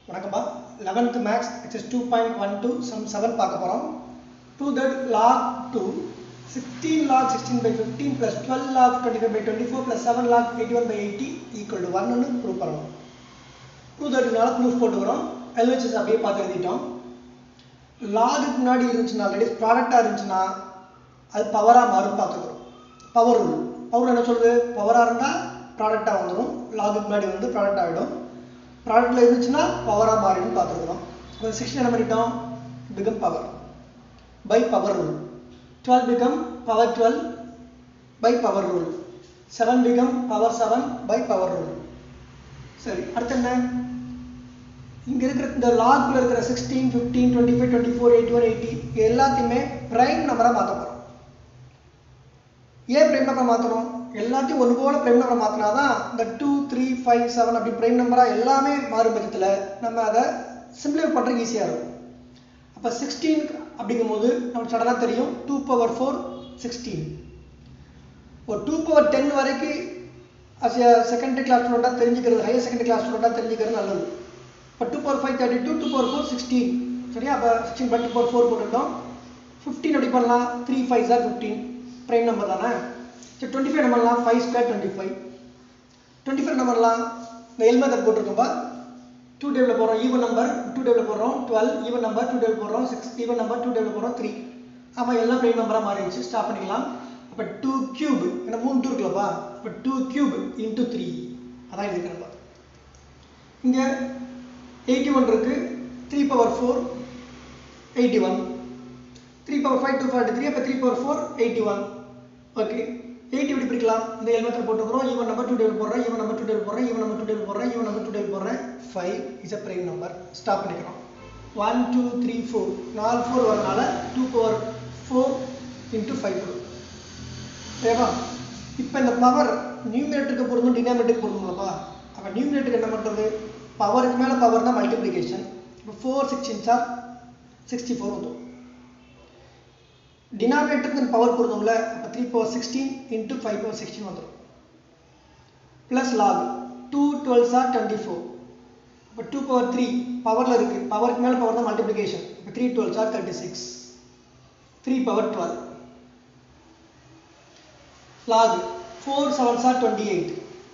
வணக்கம்ப்பா eleventh maths exercise two point one two sum seven பார்க்க போகிறோம் to that log two sixteen log sixteen by fifteen plus twelve log twenty five by twenty four plus seven log eighty one by eighty equal to ஒன்னு prove பண்ணணும் two தேர்ட்டினால proof போட்டுக்கிறோம் LHS அப்படியே பார்த்து எழுதிட்டோம் லாகுக்கு முன்னாடி இருந்துச்சுன்னா ஆல்ரெடி ப்ராடக்டாக இருந்துச்சுன்னா அது பவராக மாறும் பார்த்துக்கிறோம் பவர் ரூல் பவர் என்ன சொல்லுது பவராக இருந்தால் ப்ராடக்டாக வந்துடும் லாகுக்கு முன்னாடி வந்து ப்ராடக்ட் ஆகிடும் ப்ராடக்ட்டில் இருந்துச்சுன்னா பவராக மாறிடும் பார்த்துக்கிறோம் இப்போ சிக்ஸ்டின் என்ன பண்ணிட்டோம் become power by power rule twelve become power twelve by power rule seven become power seven by power rule சரி அடுத்து என்ன இங்கே இருக்கிற இந்த லாக்ல இருக்கிற sixteen fifteen twenty five twenty four eighty one eighty எல்லாத்தையுமே ப்ரைம் நம்பராக மாற்ற போகிறோம் ஏன் ப்ரைம் நம்பரை மாற்றணும் எல்லாத்தையும் ஒன்று போல ப்ரைம் நம்பரை மாற்றினா தான் இந்த டூ த்ரீ ஃபைவ் செவன் அப்படி ப்ரைம் நம்பராக எல்லாமே மாறும் பட்சத்தில் நம்ம அதை சிம்பிளிஃபை பண்ணுறதுக்கு ஈஸியாக இருக்கும் அப்போ சிக்ஸ்டீன் அப்படிங்கும்போது நமக்கு சடனாக தெரியும் டூ பவர் ஃபோர் சிக்ஸ்டீன் ஒரு டூ பவர் டென் வரைக்கும் அஸ் செகண்டரி கிளாஸ் ஸ்டூடெண்ட்டாக தெரிஞ்சுக்கிறது ஹையர் செகண்டரி கிளாஸ் ஸ்டூடெண்ட்டாக தெரிஞ்சுக்கிறது நல்லது இப்போ two power five thirty two two power four sixteen சரியா அப்போ sixteen by two power four போட்டுட்டோம் ஃபிஃப்டீன் எப்படி பண்ணலாம் three five sir fifteen prime number தானே சரி டுவெண்ட்டி ஃபைவ் நம்பர்லாம் five square twenty five twenty five நம்பர்லாம் இந்த எல் மெத்தட் போட்டிருக்கோம்பா டூ டேபிள் போடுறோம் ஈவன் நம்பர் டூ டேபிள் போடுறோம் twelve even number two table போடுறோம் six even number two table போடுறோம் த்ரீ ஆமாம் எல்லாம் ப்ரைம் நம்பராக மாறிடுச்சு ஸ்டாப் பண்ணிக்கலாம் அப்போ டூ கியூப் ஏன்னா மூணு டூ இருக்குல்லப்பா இப்போ டூ கியூப் இன்ட்டு த்ரீ அதான் இது நம்ம இங்கே எயிட்டி ஒன் இருக்குது three power four eighty one three power five two forty three அப்போ three power four eighty one okay eighty எப்படி பிடிக்கலாம் இந்த எல்மெத்தில் போட்டுக்கிறோம் ஈவன் நம்பர் டூ டேபிள் போடுறேன் ஈவன் நம்பர் டூ டேபிள் போடுறேன் ஈவன் நம்பர் டூ டேபிள் போடுறேன் ஈவன் நம்பர் டூ டேபிள் போடுறேன் five is a prime number stop பண்ணிக்கிறோம் ஒன் டூ த்ரீ ஃபோர் நாலு ஃபோர் வரனால two power four into five போடும் ஓகேவா இப்போ இந்த பவர் நியூமினேட்டருக்கு பொருந்தும் டினாமினேட்டருக்கு பொருந்தும்லப்பா அப்போ நியூமினேட்டருக்கு என்ன பண்ணுறது பவருக்கு மேலே பவர் தான் மல்டிப்ளிகேஷன் இப்போ four sixteen sir sixty four வந்துடும் டினாமினேட்டருக்கு பவர் பொருந்தும்ல அப்போ three power sixteen into five power sixteen வந்துடும் plus log two twelve sir twenty four இப்போ டூ பவர் த்ரீ பவரில் இருக்குது பவருக்கு மேலே பவர் தான் மல்டிப்ளிகேஷன் இப்போ three twelve sir thirty six three power twelve log 4 7s are 28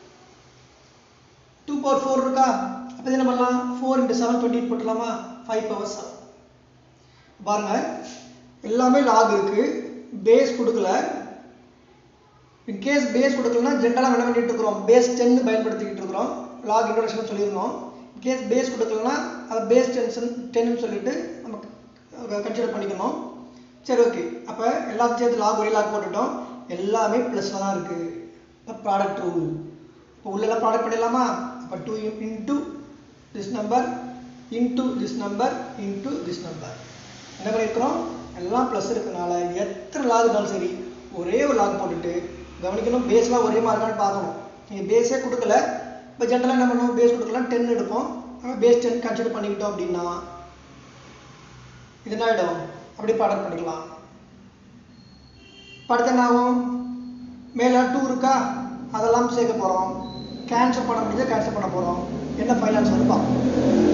2 power 4 இருக்கா அப்போ என்ன பண்ணலாம் 4 into 7 28 போட்டுலாமா 5 power 7 பாருங்க எல்லாமே log இருக்கு பேஸ் கொடுக்கல இன் கேஸ் பேஸ் கொடுக்கலனா ஜென்ரலாக என்ன பண்ணிட்டு இருக்கிறோம் பேஸ் டென் பயன்படுத்திக்கிட்டு இருக்கிறோம் லாக் இன்ட்ரோடக்ஷன் சொல்லியிருந்தோம் கேஸ் பேஸ் கொடுக்கலனா அதை பேஸ் டென்ஷன் டென்னு சொல்லிட்டு நம்ம கன்சிடர் பண்ணிக்கணும் சரி ஓகே அப்போ எல்லாத்தையும் சேர்த்து லாக் ஒரே லாக் போட்டுட்டோம் எல்லாமே ப்ளஸில் தான் இருக்குது இப்போ ப்ராடக்ட் ரூல் இப்போ உள்ளெல்லாம் ப்ராடக்ட் பண்ணிடலாமா அப்போ two into this number into this number into this number என்ன பண்ணியிருக்கிறோம் எல்லாம் ப்ளஸ் இருக்கனால எத்தனை லாக் இருந்தாலும் சரி ஒரே ஒரு லாக் போட்டுட்டு கவனிக்கணும் பேஸ்லாம் ஒரே மாதிரி இருக்கான்னு பார்க்கணும் நீங்கள் பேஸே கொடுக்கல இப்போ ஜென்ரலாக என்ன பண்ணுவோம் பேஸ் கொடுக்கலாம் டென் எடுப்போம் ஆனால் பேஸ் டென் கன்சிடர் பண்ணிக்கிட்டோம் அப்படின்னா இது என்ன ஆகிடும் அப்படி ப்ராடக்ட் பண்ணிக்கலாம் அடுத்து என்ன ஆகும் மேலே டூ இருக்கா அதெல்லாம் சேர்க்க போகிறோம் கேன்சல் பண்ண முடிஞ்சா கேன்சல் பண்ண போகிறோம் என்ன ஃபைனான்ஸ் வந்து பார்ப்போம்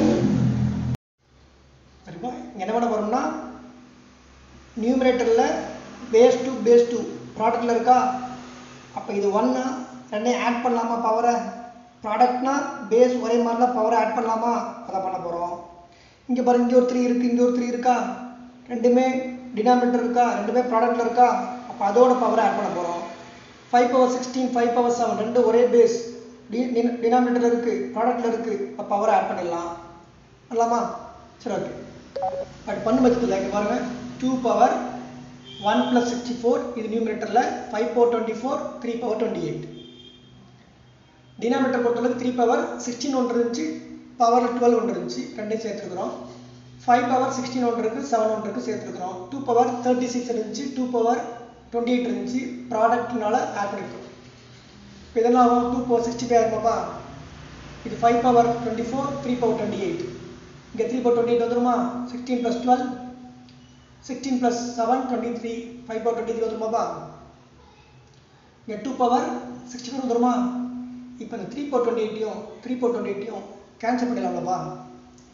சரிப்பா இங்கே என்ன பண்ண போகிறோம்னா நியூமினேட்டரில் பேஸ் டூ பேஸ் டூ ப்ராடக்டில் இருக்கா அப்போ இது ஒன்று ரெண்டையும் ஆட் பண்ணலாமா பவரை ப்ராடக்ட்னா பேஸ் ஒரே மாதிரி தான் பவரை ஆட் பண்ணலாமா அதை பண்ண போகிறோம் இங்கே பாருங்க இங்கே ஒரு த்ரீ இருக்குது இங்கே ஒரு த்ரீ இருக்கா ரெண்டுமே டினாமினேட்டர் இருக்கா ரெண்டுமே ப்ராடக்ட்டில் இருக்கா அப்போ அதோட பவரை ஆட் பண்ண போகிறோம் five power sixteen five power seven ரெண்டு ஒரே பேஸ் டி டினாமினேட்டரில் இருக்குது ப்ராடக்ட்டில் இருக்குது இப்போ பவரை ஆட் பண்ணிடலாம் பண்ணலாமா சரி ஓகே பட் பண்ணு பட்சத்தில் இங்கே பாருங்கள் two power one plus sixty four இது நியூமினேட்டரில் five power twenty four three power twenty eight denominator பொறுத்தளவுக்கு த்ரீ பவர் சிக்ஸ்டீன் ஒன்று இருந்துச்சு பவர் டுவெல் ஒன்று இருந்துச்சு ரெண்டையும் சேர்த்துருக்குறோம் ஃபைவ் பவர் சிக்ஸ்டீன் ஒன்று இருக்குது செவன் ஒன்று இருக்குது சேர்த்துருக்குறோம் டூ பவர் தேர்ட்டி சிக்ஸ் இருந்துச்சு டூ பவர் டுவெண்ட்டி எயிட் இருந்துச்சு ப்ராடக்ட்னால ஆட் பண்ணியிருக்கோம் இப்போ இதெல்லாம் ஆகும் டூ பவர் சிக்ஸ்டி ஃபைவ் ஆகுமாப்பா இது five power twenty four three power twenty eight இங்கே த்ரீ பவர் டுவெண்ட்டி எயிட் வந்துருமா sixteen plus twelve sixteen plus seven twenty three five power twenty three வந்துருமாப்பா இங்கே டூ பவர் சிக்ஸ்டி ஃபோர் வந்துருமா இப்போ இந்த three power twenty எயிட்டையும் three power twenty எயிட்டையும் cancel பண்ணிடலாம்லப்பா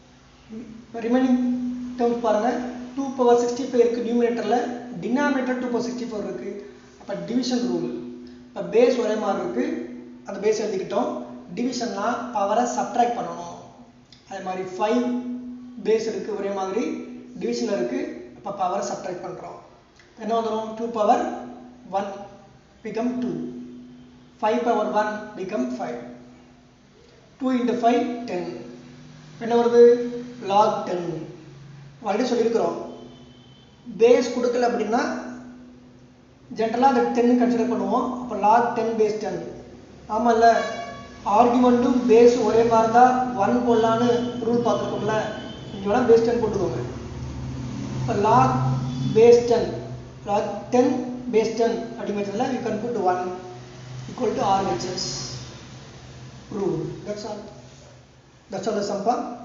remaining terms பாருங்கள் டூ பவர் சிக்ஸ்டி ஃபைவ் இருக்குது நியூமினேட்டரில் denominator two power sixty four இருக்குது அப்போ டிவிஷன் ரூல் இப்போ பேஸ் ஒரே மாதிரி இருக்குது அந்த பேஸ் எழுதிக்கிட்டோம் டிவிஷன்னா பவரை சப்ட்ராக்ட் பண்ணணும் அதே மாதிரி ஃபைவ் பேஸ் இருக்குது ஒரே மாதிரி டிவிஷனில் இருக்குது அப்போ பவரை சப்ட்ராக்ட் பண்ணுறோம் என்ன வந்துடும் two power one become two five power one become five two into five ten என்ன வருது லாக் டென் ஆல்ரெடி சொல்லியிருக்கிறோம் பேஸ் கொடுக்கல அப்படின்னா ஜென்ரலாக அதை டென்னு கன்சிடர் பண்ணுவோம் அப்போ லாக் டென் பேஸ் டென் ஆமாம்ல ஆர்குமெண்ட்டும் பேஸ் ஒரே மாதிரி தான் ஒன் போடலான்னு ரூல் பார்த்துருக்கோம்ல இங்கே வேணால் பேஸ் டென் போட்டுக்கோங்க இப்போ log base ten log ten base ten அப்படிங்கிறதுல you can put one equal to RHS rule that's all that's all the sum